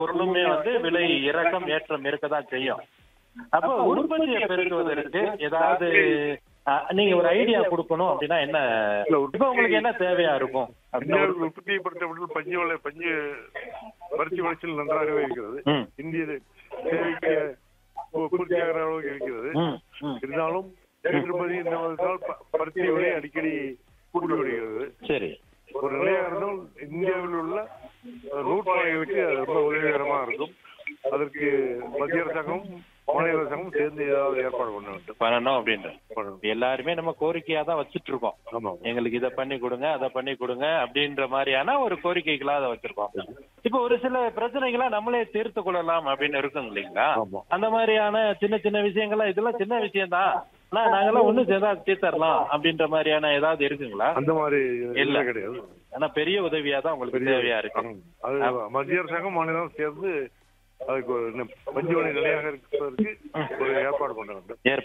பொருளுமே வந்து விலை இறக்கம் ஏற்றம் இருக்கதான் செய்யும் அப்போ உற்பத்தியை பெருக்குவதற்கு ஏதாவது அஹ், நீங்க ஒரு ஐடியா கொடுக்கணும் அப்படின்னா என்ன இல்ல, உற்பத்தி- இப்ப உங்களுக்கு என்ன தேவையா இருக்கும் அப்படின்னா ஒரு- இந்தியாவில் உற்பத்தியை பொறுத்தவரையில் பஞ்சு வள பஞ்சு பருத்தி விளைச்சல் நன்றாகவே இருக்கிறது ம், இந்திய தேவைக்கு பூ- பூர்த்தியாகிற அளவுக்கு இருக்கிறது ம், ம். இருந்தாலும் ஏற்றுமதி இந்த வருடத்தால் ப- பருத்தி விலை அடிக்கடி கூட்டி வருகிறது சரி ஒரு நிலையாக இருந்தால் இந்தியாவில் உள்ள அஹ், நூற்பாலைகளுக்கு அது ரொம்ப உதவிகரமா இருக்கும் அதற்கு மத்திய அரசாங்கம் மாநில அரசாங்கம் சேர்ந்து ஏதாவது ஏற்பாடு பண்ண வேண்டும் பண்ணணும் அப்படின்ற பண்ணணும். எல்லாருமே நம்ம கோரிக்கையா தான் வச்சுட்டு இருக்கோம் ஆமா எங்களுக்கு இதை பண்ணி கொடுங்க அதை பண்ணி கொடுங்க அப்படின்ற மாதிரியான ஒரு கோரிக்கைகளா அதை வச்சிருக்கோம் இப்போ ஒரு சில பிரச்சனைகளா நம்மளே தீர்த்து கொள்ளலாம் அப்படின்னு இருக்கும் இல்லைங்களா ஆமா. அந்த மாதிரியான சின்ன சின்ன விஷயங்கள்லாம் இதெல்லாம் சின்ன விஷயம் தான் ஆனா நாங்கெல்லாம் ஒண்ணு சேர்ந்தா தீர்த்தரலாம் அப்படின்ற மாதிரியான ஏதாவது இருக்குங்களா அந்த மாதிரி இல்ல. இல்லை கிடையாது ஆனா பெரிய உதவியா தான் உங்களுக்கு தேவையா இருக்கு ம். அது மத்திய அரசாங்கம் மாநிலம் சேர்ந்து அதுக்கு ஒரு இன்னும் பஞ்சு வழி நிலையாக இருப்பதற்கு